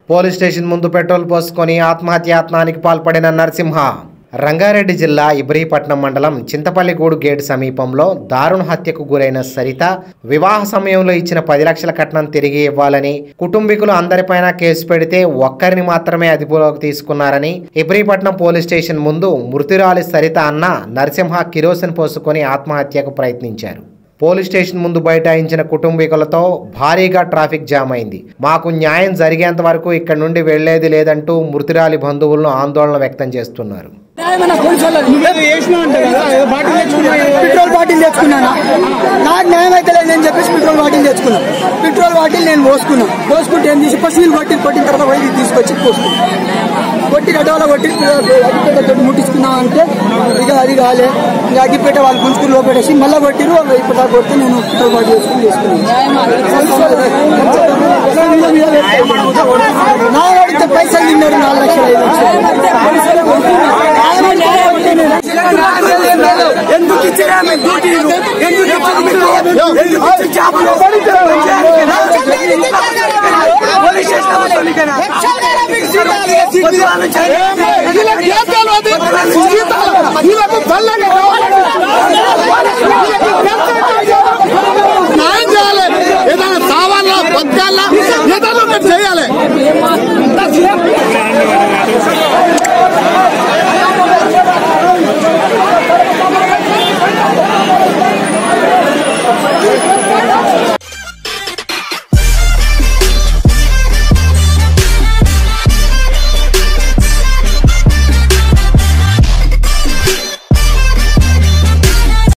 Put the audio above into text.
Police station ముందు petrol పోసుకొని ఆత్మహత్యాయత్నానికి పాల్పడిన నరసింహ రంగారెడ్డి జిల్లా ఇబ్రహీపట్నం మండలం చింతపల్లిగూడు గేట్ సమీపంలో దారుణ హత్యకు గురైన సరిత వివాహ సమయంలో ఇచ్చిన పది లక్షల కట్నం తిరిగి ఇవ్వాలని కుటుంబీకులు అందరిపైన కేసు పెడితే ఒక్కరిని మాత్రమే అదుపులోకి తీసుకున్నారని ఇబ్రహీపట్నం పోలీస్ స్టేషన్ ముందు మృతురాలి సరిత అన్న నరసింహ కిరోసిన్ పోసుకొని ఆత్మహత్యకు ప్రయత్నించారు పోలీస్ స్టేషన్ ముందు బైఠాయించిన కుటుంబీకులతో భారీగా ట్రాఫిక్ జామ్ అయింది మాకు న్యాయం జరిగేంత వరకు ఇక్కడ నుండి వెళ్లేది లేదంటూ మృతురాలి బంధువులను ఆందోళన వ్యక్తం చేస్తున్నారు న్యాయమైన పోలీసు వాళ్ళకి నువ్వేదో చేసినావు అంట కదా ఏదో బాటిల్ తెచ్చుకున్నావు పెట్రోల్ బాటిల్ తెచ్చుకున్నానా నాకు న్యాయం అయితే లేదని చెప్పేసి పెట్రోల్ బాటిల్ తెచ్చుకున్నా పెట్రోల్ బాటిల్ నేను పోసుకున్నా పోసుకుంటే ఏం తీసి పశువులు కొట్టి కొట్టిన తర్వాత వైద్యులు తీసుకొచ్చి పోసుకున్నా కొట్టి గడ్డవల కొట్టి అగ్గిపేట ముట్టించుకున్నాం అంటే ఇక అది కాలే ఇంకా అగ్గిపేట వాళ్ళు గుంజుకుని లోపెట్టేసి మళ్ళీ కొట్టిరు ఇప్పుడు దాకా కొడితే నేను పెట్రోల్ బాటిల్ వేసుకుని చేసుకున్నాను నా వాడితే పైసలు తిన్నాడు నాలుగు లక్షలు ఐదు లక్షలు ఎందుకు ఇచ్చారా మీకు డ్యూటీలు ఎందుకు ఇచ్చారు మీకు ఎందుకు ఇచ్చి చేపలు పోలీస్ స్టేషన్ వస్తుంది కదా. పొద్దుగాల నుంచి